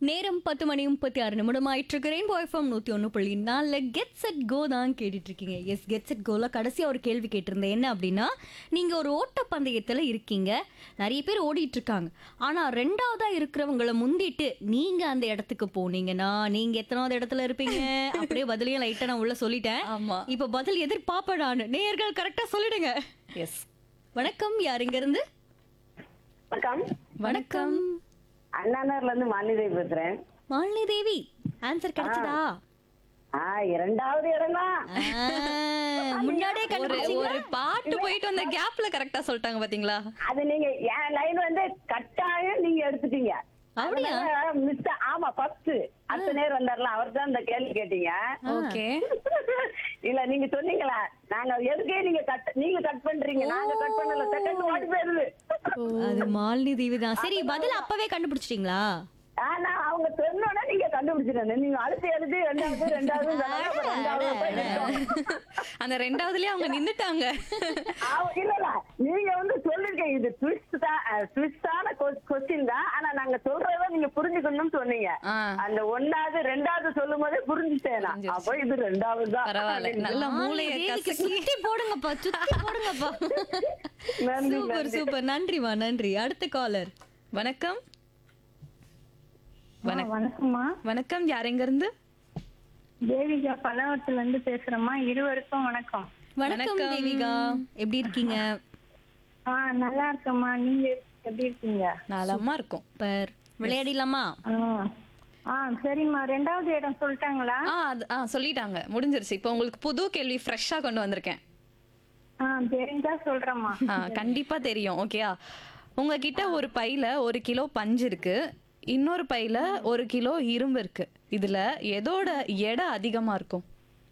நேரம் பத்து மணி முப்பத்தி ஆறு நிமிடம் ஆயிட்டு இருக்கு ரெயின்போ எஃப்எம் நூத்தி ஒன்று புள்ளி நாலுல கெட் செட் கோ தான் கேட்டுட்டு இருக்கீங்க எஸ் கெட் செட் கோல கடைசியா ஒரு கேள்வி கேட்டிருந்தேன் என்ன அப்படின்னா நீங்க ஒரு ஓட்டப்பந்தயத்துல இருக்கீங்க நிறைய பேர் ஓடிட்டு இருக்காங்க ஆனா ரெண்டாவதா இருக்கிறவங்கள முந்திட்டு நீங்க அந்த இடத்துக்கு போனீங்கன்னா நீங்க எத்தனாவது இடத்துல இருப்பீங்க அப்படியே பதிலையும் லைட்டா நான் உள்ள சொல்லிட்டேன் ஆமா. இப்ப பதில் எதிர்பார்ப்பேன் நான் நேயர்கள் கரெக்டா சொல்லிடுங்க எஸ் வணக்கம் யார் இங்க இருந்து வணக்கம் வணக்கம் அண்ணாநகர்ல இருந்து மாலிதேவி பேசுறேன் மாலினி தேவி ஆன்சர் கிடைச்சதா ஆ இரண்டாவது இடம் தான் ஆ, முன்னாடியே ஒரு கண்டுபிடிச்சீங்க ஒரு பாட்டு போயிட்டு வந்த கேப்ல கரெக்டா சொல்லிட்டாங்க பாத்தீங்களா அது நீங்க என் லைன் வந்து கட்டாயம் நீங்க எடுத்துட்டீங்க அப்படியா? மிஸ் ஆமா ஃபர்ஸ்ட் அடுத்த நேரம் வந்தார்ல அவர் தான் இந்த கேள்வி கேட்டீங்க ஓகே இல்ல நீங்க சொன்னீங்களா நாங்க எதுக்கே நீங்க கட் நீங்க கட் பண்றீங்க நாங்க கட் பண்ணல செகண்ட் ஓடி போயிருது அது மாலினி தேவி தான் சரி பதில் அப்பவே கண்டுபிடிச்சிட்டீங்களா ஆனா அவங்க சொன்னோட நீங்க கண்டுபிடிச்சிருங்க நீங்க அடுத்து எடுத்து ரெண்டாவது ரெண்டாவது சொன்னாங்க, அப்ப ரெண்டாவது போய் நிற்கும். அந்த ரெண்டாவதுலயே அவங்க நின்னுட்டாங்க ஆமா, இல்ல இல்ல நீங்க வந்து சொல்லிருக்கீங்க இது ட்விஸ்ட் தான் ட்விஸ்டான கொஸ்டின் தான் ஆனா நாங்க சொல்றத நீங்க புரிஞ்சுக்கணும்னு சொன்னீங்க ஆ. அந்த ஒன்னாவது ரெண்டாவது சொல்லும் போதே புரிஞ்சுட்டேன் நான். புரிஞ்சிருச்சு. அப்போ இது ரெண்டாவது தான் பரவாயில்ல நல்ல மூளைய மாலினி தேவிக்கு கசக்கி சுத்தி போடுங்கப்பா சுத்தி போடுங்கப்பா நன்றி, சூப்பர் நன்றி. சூப்பர் நன்றிமா நன்றி அடுத்த காலர் வணக்கம் வணக்கம் வணக்கம்மா வணக்கம் யார் எங்க இருந்து தேவிகா பல்லாவரத்துல இருந்து பேசுறேம்மா இருவருக்கும் வணக்கம் வணக்கம் வணக்கம். தேவிகா எப்படி இருக்கீங்க ஆ நல்லா இருக்கேம்மா நீங்க எப்படி இருக்கீங்க நலமா இருக்கும் பர் விளையாடிடலாமா ஆ. ஆ சரிம்மா ரெண்டாவது இடம் சொல்லிட்டாங்களா ஆ அது ஆ சொல்லிட்டாங்க முடிஞ்சிருச்சு இப்போ உங்களுக்கு புது கேள்வி ஃப்ரெஷ்ஷா கொண்டு வந்திருக்கேன் ஆ தெரிஞ்சா சொல்றேம்மா ஆ கண்டிப்பா தெரியும் ஓகேயா உங்ககிட்ட ஒரு பையில ஒரு கிலோ பஞ்சு இருக்கு இன்னொரு பையில ஒரு கிலோ இரும்பு இருக்கு இதுல எதோட எடை அதிகமா இருக்கும்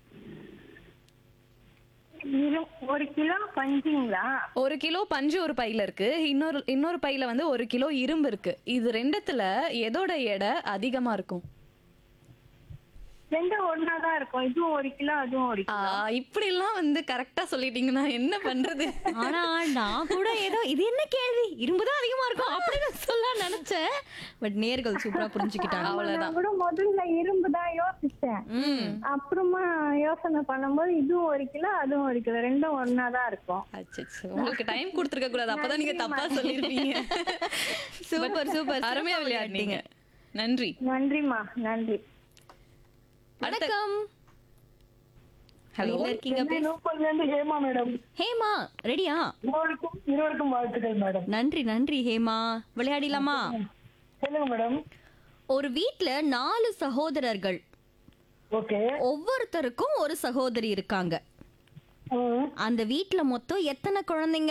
இரு ஒரு கிலோ பஞ்சுங்களா ஒரு கிலோ பஞ்சு ஒரு பையில இருக்கு இன்னொரு இன்னொரு பையில வந்து ஒரு கிலோ இரும்பு இருக்கு இது ரெண்டுத்துல எதோட எடை அதிகமா இருக்கும் ரெண்டும் ஒன்னாதான் இருக்கும் இதுவும் ஒரு கிலோ அதுவும் ஒரு ஆ, கிலோ இப்படி எல்லாம் வந்து கரெக்டா சொல்லிட்டீங்கன்னா என்ன பண்றது ஆனா நான் கூட ஏதோ இது என்ன கேள்வி இரும்புதான் அதிகமா இருக்கும் அப்படின்னு சொல்ல நினைச்சேன் பட் நேர்கள் சூப்பரா புரிஞ்சுக்கிட்டாங்க அவ்வளவுதான் நான் கூட முதல்ல இரும்பு தான் யோசிச்சேன் ம் அப்புறமா யோசனை பண்ணும்போது இதுவும் ஒரு கிலோ அதுவும் ஒரு கிலோ ரெண்டும் ஒன்னாதான் இருக்கும் அச்சச்சோ, உங்களுக்கு டைம் கொடுத்துருக்க கூடாது அப்பதான் நீங்க தப்பா சொல்லிருப்பீங்க சூப்பர் சூப்பர் அருமையா விளையாடுனீங்க நன்றி நன்றிம்மா நன்றி வணக்கம் ஹலோ எங்க இருக்கீங்க please? நூப்பல்ல இருந்து ஹேமா மேடம் ஹேமா ரெடியா இருவருக்கும் இருவருக்கும் வாழ்த்துக்கள் மேடம் நன்றி நன்றி ஹேமா விளையாடிலாமா சொல்லுங்க மேடம் ஒரு வீட்ல நாலு சகோதரர்கள் ஓகே ஒவ்வொருத்தருக்கும் ஒரு சகோதரி இருக்காங்க அந்த வீட்ல மொத்தம் எத்தனை குழந்தைங்க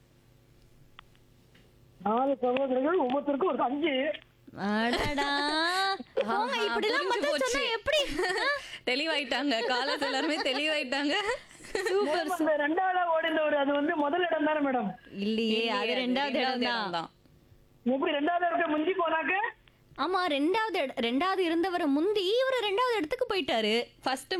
நாலு சகோதரர்கள் ஒவ்வொருத்தருக்கும் ஒரு அஞ்சு அடடா போங்க, இப்படிலாம் புரிஞ்சு பதில் சொன்னா போச்சு. எப்படி தெளிவாயிட்டாங்க காலேஜ் எல்லாருமே தெளிவாயிட்டாங்க அந்த ரெண்டாவது ஓடின ஒரு அது வந்து முதல் இடம் தானே மேடம் இல்லையே அது ரெண்டாவது இடம் தான் தான் எப்படி ரெண்டாவது இருக்க முந்தி போனாக்க ஆமா ரெண்டாவது இட- ரெண்டாவது இருந்தவரை முந்தி இவரு ரெண்டாவது இடத்துக்கு போயிட்டாரு ஃபர்ஸ்ட்